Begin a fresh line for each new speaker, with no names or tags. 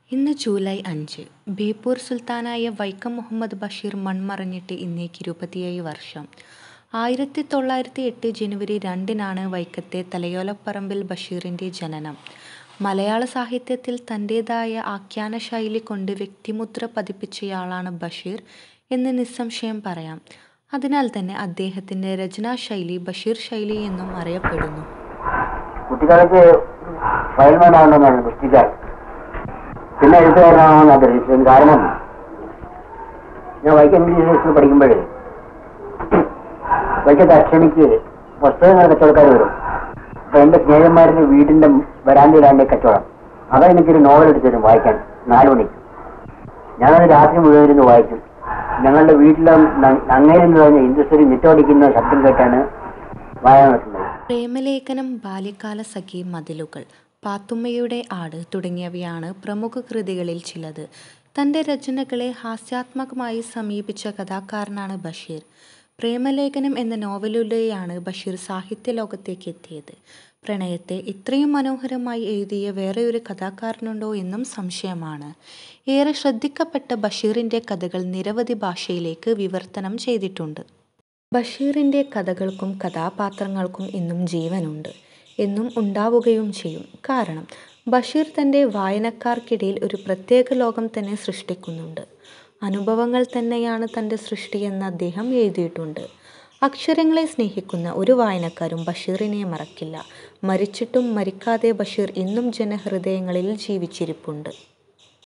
ഇന്ന് ജൂലൈ അഞ്ച് ബേപ്പൂർ സുൽത്താനായ വൈക്കം മുഹമ്മദ് ബഷീർ മൺമറഞ്ഞിട്ട് ഇന്നേക്ക് ഇരുപത്തിയേഴ് വർഷം ആയിരത്തി തൊള്ളായിരത്തി എട്ട് ജനുവരി രണ്ടിനാണ് വൈക്കത്തെ തലയോലപ്പറമ്പിൽ ബഷീറിൻ്റെ ജനനം മലയാള സാഹിത്യത്തിൽ തൻ്റേതായ ആഖ്യാന ശൈലി കൊണ്ട് വ്യക്തിമുദ്ര പതിപ്പിച്ചയാളാണ് ബഷീർ എന്ന് നിസ്സംശയം പറയാം അതിനാൽ തന്നെ അദ്ദേഹത്തിൻ്റെ രചനാശൈലി ബഷീർ ശൈലി എന്നും അറിയപ്പെടുന്നു
കുട്ടിക്കാലത്ത് ഫയൽമാൻ ആവണമെന്നാണ് കുട്ടിക്കാൽ പിന്നെ എഴുത്തുകാരനാണെന്ന് ആഗ്രഹിച്ചത് കാരണം ഞാൻ വൈക്കം ഇംഗ്ലീഷ് സ്കൂളിൽ പഠിക്കുമ്പോൾ വൈക്കത്തെ അക്ഷണിക്ക് പുസ്തകങ്ങൾ കച്ചവടക്കാർ വരും അപ്പൊ എന്റെ സ്നേഹന്മാരുടെ വീടിന്റെ വരാന്തയിലാണ് കച്ചവടം അതാ എനിക്കൊരു നോവൽ എടുത്തു തരും വായിക്കാൻ നാലു മണിക്ക് ഞാനത് രാത്രി മുഴുവൻ ഇരുന്ന് വായിക്കും ഞങ്ങളുടെ വീട്ടിലെ അങ്ങേരെന്ന് പറഞ്ഞ ഇൻഡസ്ട്രി മിറ്റോടിക്കുന്ന ശബ്ദം കേട്ടാണ് വായന നടത്തുന്നത്
പ്രേമലേഖനം ബാല്യകാല സഖി മതിലുകൾ പാത്തുമ്മയുടെ ആട് തുടങ്ങിയവയാണ് പ്രമുഖ കൃതികളിൽ ചിലത് തൻ്റെ രചനകളെ ഹാസ്യാത്മകമായി സമീപിച്ച കഥാകാരനാണ് ബഷീർ പ്രേമലേഖനം എന്ന നോവലിലൂടെയാണ് ബഷീർ സാഹിത്യ ലോകത്തേക്ക് എത്തിയത് പ്രണയത്തെ ഇത്രയും മനോഹരമായി എഴുതിയ വേറെയൊരു കഥാകാരനുണ്ടോ എന്നും സംശയമാണ് ഏറെ ശ്രദ്ധിക്കപ്പെട്ട ബഷീറിൻ്റെ കഥകൾ നിരവധി ഭാഷയിലേക്ക് വിവർത്തനം ചെയ്തിട്ടുണ്ട് ബഷീറിൻ്റെ കഥകൾക്കും കഥാപാത്രങ്ങൾക്കും ഇന്നും ജീവനുണ്ട് എന്നും ഉണ്ടാവുകയും ചെയ്യും കാരണം ബഷീർ തൻ്റെ വായനക്കാർക്കിടയിൽ ഒരു പ്രത്യേക ലോകം തന്നെ സൃഷ്ടിക്കുന്നുണ്ട് അനുഭവങ്ങൾ തന്നെയാണ് തൻ്റെ സൃഷ്ടിയെന്ന് അദ്ദേഹം എഴുതിയിട്ടുണ്ട് അക്ഷരങ്ങളെ സ്നേഹിക്കുന്ന ഒരു വായനക്കാരും ബഷീറിനെ മറക്കില്ല മരിച്ചിട്ടും മരിക്കാതെ ബഷീർ ഇന്നും ജനഹൃദയങ്ങളിൽ ജീവിച്ചിരിപ്പുണ്ട്